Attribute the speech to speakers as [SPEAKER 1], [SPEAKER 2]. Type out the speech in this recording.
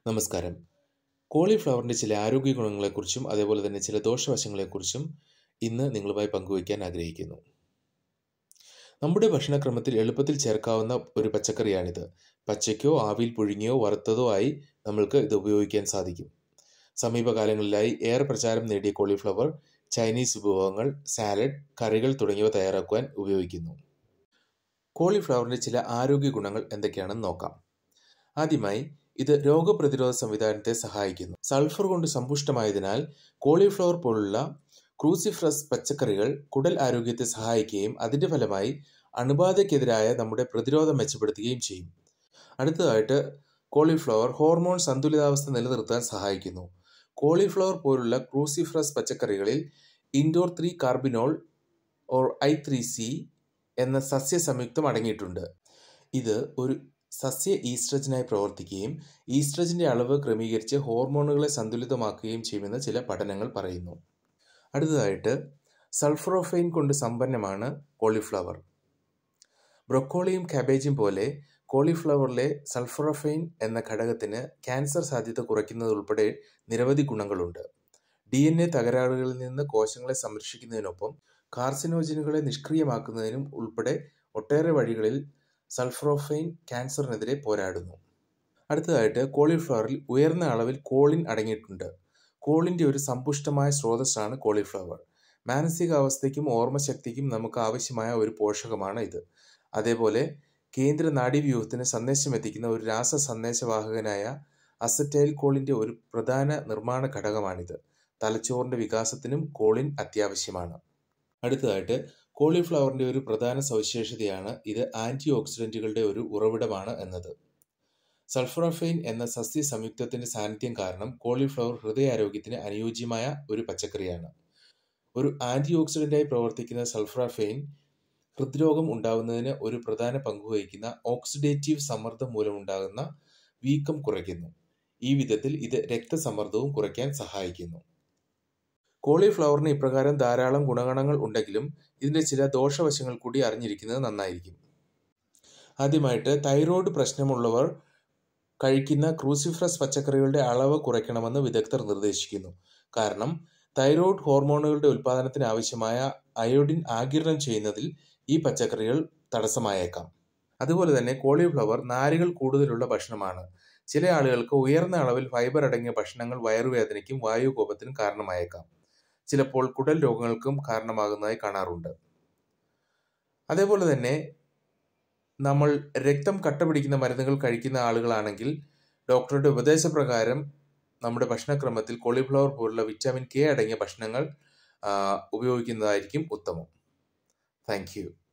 [SPEAKER 1] നമസ്കാരം കോളിഫ്ലവറിൻ്റെ ചില ആരോഗ്യ ഗുണങ്ങളെക്കുറിച്ചും അതേപോലെ തന്നെ ചില ദോഷവശങ്ങളെക്കുറിച്ചും ഇന്ന് നിങ്ങളുമായി പങ്കുവയ്ക്കാൻ ആഗ്രഹിക്കുന്നു നമ്മുടെ ഭക്ഷണക്രമത്തിൽ എളുപ്പത്തിൽ ചേർക്കാവുന്ന ഒരു പച്ചക്കറിയാണിത് പച്ചയ്ക്കോ ആവിയിൽ പുഴുങ്ങിയോ വറുത്തതോ ആയി നമ്മൾക്ക് ഇത് ഉപയോഗിക്കാൻ സാധിക്കും സമീപകാലങ്ങളിലായി ഏറെ പ്രചാരം നേടിയ കോളിഫ്ലവർ ചൈനീസ് വിഭവങ്ങൾ സാലഡ് കറികൾ തുടങ്ങിയവ തയ്യാറാക്കുവാൻ ഉപയോഗിക്കുന്നു കോളിഫ്ലവറിൻ്റെ ചില ആരോഗ്യ ഗുണങ്ങൾ എന്തൊക്കെയാണെന്ന് നോക്കാം ആദ്യമായി ഇത് രോഗപ്രതിരോധ സംവിധാനത്തെ സഹായിക്കുന്നു സൾഫർ കൊണ്ട് സമ്പുഷ്ടമായതിനാൽ കോളിഫ്ലവർ പോലുള്ള ക്രൂസിഫ്രസ് പച്ചക്കറികൾ കുടൽ ആരോഗ്യത്തെ സഹായിക്കുകയും അതിന്റെ ഫലമായി അണുബാധയ്ക്കെതിരായ നമ്മുടെ പ്രതിരോധം മെച്ചപ്പെടുത്തുകയും ചെയ്യും അടുത്തതായിട്ട് കോളിഫ്ലവർ ഹോർമോൺ സന്തുലിതാവസ്ഥ നിലനിർത്താൻ സഹായിക്കുന്നു കോളിഫ്ലവർ പോലുള്ള ക്രൂസിഫ്രസ് പച്ചക്കറികളിൽ indole three carbinol or I three C എന്ന സസ്യ സംയുക്തം അടങ്ങിയിട്ടുണ്ട് ഇത് ഒരു സസ്യ ഈസ്ട്രജനായി പ്രവർത്തിക്കുകയും ഈസ്ട്രജന്റെ അളവ് ക്രമീകരിച്ച് ഹോർമോണുകളെ സന്തുലിതമാക്കുകയും ചെയ്യുമെന്ന് ചില പഠനങ്ങൾ പറയുന്നു അടുത്തതായിട്ട് സൾഫറോഫൈൻ കൊണ്ട് സമ്പന്നമാണ് കോളിഫ്ലവർ ബ്രൊക്കോളിയും കാബേജും പോലെ കോളിഫ്ലവറിലെ സൾഫറോഫൈൻ എന്ന ഘടകത്തിന് ക്യാൻസർ സാധ്യത കുറയ്ക്കുന്നതുൾപ്പെടെ നിരവധി ഗുണങ്ങളുണ്ട് ഡി എൻ എ തകരാറുകളിൽ നിന്ന് കോശങ്ങളെ സംരക്ഷിക്കുന്നതിനൊപ്പം കാർസിനോജനുകളെ നിഷ്ക്രിയമാക്കുന്നതിനും ഉൾപ്പെടെ ഒട്ടേറെ വഴികളിൽ സൾഫറോഫൈൻ ക്യാൻസറിനെതിരെ പോരാടുന്നു അടുത്തതായിട്ട് കോളിഫ്ലവറിൽ ഉയർന്ന അളവിൽ കോളിൻ അടങ്ങിയിട്ടുണ്ട് കോളിൻ്റെ ഒരു സമ്പുഷ്ടമായ സ്രോതസ്സാണ് കോളിഫ്ലവർ മാനസികാവസ്ഥയ്ക്കും ഓർമ്മശക്തിക്കും നമുക്ക് ആവശ്യമായ ഒരു പോഷകമാണ് ഇത് അതേപോലെ കേന്ദ്ര നാഡീവ്യൂഹത്തിന് സന്ദേശം എത്തിക്കുന്ന ഒരു രാസ സന്ദേശവാഹകനായ അസറ്റൈൽ കോളിൻ്റെ ഒരു പ്രധാന നിർമ്മാണ ഘടകമാണിത് തലച്ചോറിൻ്റെ വികാസത്തിനും കോളിൻ അത്യാവശ്യമാണ് അടുത്തതായിട്ട് കോളിഫ്ലവറിൻ്റെ ഒരു പ്രധാന സവിശേഷതയാണ് ഇത് ആൻറ്റി ഓക്സിഡൻറ്റുകളുടെ ഒരു ഉറവിടമാണ് എന്നത് സൾഫറോഫൈൻ എന്ന സസ്യ സംയുക്തത്തിന്റെ സാന്നിധ്യം കാരണം കോളിഫ്ലവർ ഹൃദയാരോഗ്യത്തിന് അനുയോജ്യമായ ഒരു പച്ചക്കറിയാണ് ഒരു ആന്റി ഓക്സിഡന്റായി പ്രവർത്തിക്കുന്ന സൾഫറോഫൈൻ ഹൃദ്രോഗം ഉണ്ടാകുന്നതിന് ഒരു പ്രധാന പങ്കുവഹിക്കുന്ന ഓക്സിഡേറ്റീവ് സമ്മർദ്ദം മൂലമുണ്ടാകുന്ന വീക്കം കുറയ്ക്കുന്നു ഈ വിധത്തിൽ ഇത് രക്തസമ്മർദ്ദവും കുറയ്ക്കാൻ സഹായിക്കുന്നു കോളിഫ്ലവറിന് ഇപ്രകാരം ധാരാളം ഗുണഗണങ്ങൾ ഉണ്ടെങ്കിലും ഇതിന്റെ ചില ദോഷവശങ്ങൾ കൂടി അറിഞ്ഞിരിക്കുന്നത് നന്നായിരിക്കും ആദ്യമായിട്ട് തൈറോയ്ഡ് പ്രശ്നമുള്ളവർ കഴിക്കുന്ന ക്രൂസിഫ്രസ് പച്ചക്കറികളുടെ അളവ് കുറയ്ക്കണമെന്ന് വിദഗ്ധർ നിർദ്ദേശിക്കുന്നു കാരണം തൈറോയ്ഡ് ഹോർമോണുകളുടെ ഉൽപ്പാദനത്തിന് ആവശ്യമായ അയോഡിൻ ആഗിരണം ചെയ്യുന്നതിൽ ഈ പച്ചക്കറികൾ തടസ്സമായേക്കാം അതുപോലെ തന്നെ കോളിഫ്ലവർ നാരുകൾ കൂടുതലുള്ള ഭക്ഷണമാണ് ചില ആളുകൾക്ക് ഉയർന്ന അളവിൽ ഫൈബർ അടങ്ങിയ ഭക്ഷണങ്ങൾ വയറുവേദനയ്ക്കും വായുകോപത്തിനും കാരണമായേക്കാം ചിലപ്പോൾ കുടൽ രോഗങ്ങൾക്കും കാരണമാകുന്നതായി കാണാറുണ്ട് അതേപോലെ തന്നെ നമ്മൾ രക്തം കട്ട പിടിക്കുന്ന മരുന്നുകൾ കഴിക്കുന്ന ആളുകളാണെങ്കിൽ ഡോക്ടറുടെ ഉപദേശപ്രകാരം നമ്മുടെ ഭക്ഷണക്രമത്തിൽ കോളിഫ്ലവർ പോലുള്ള വിറ്റാമിൻ കെ അടങ്ങിയ ഭക്ഷണങ്ങൾ ഉപയോഗിക്കുന്നതായിരിക്കും ഉത്തമം താങ്ക്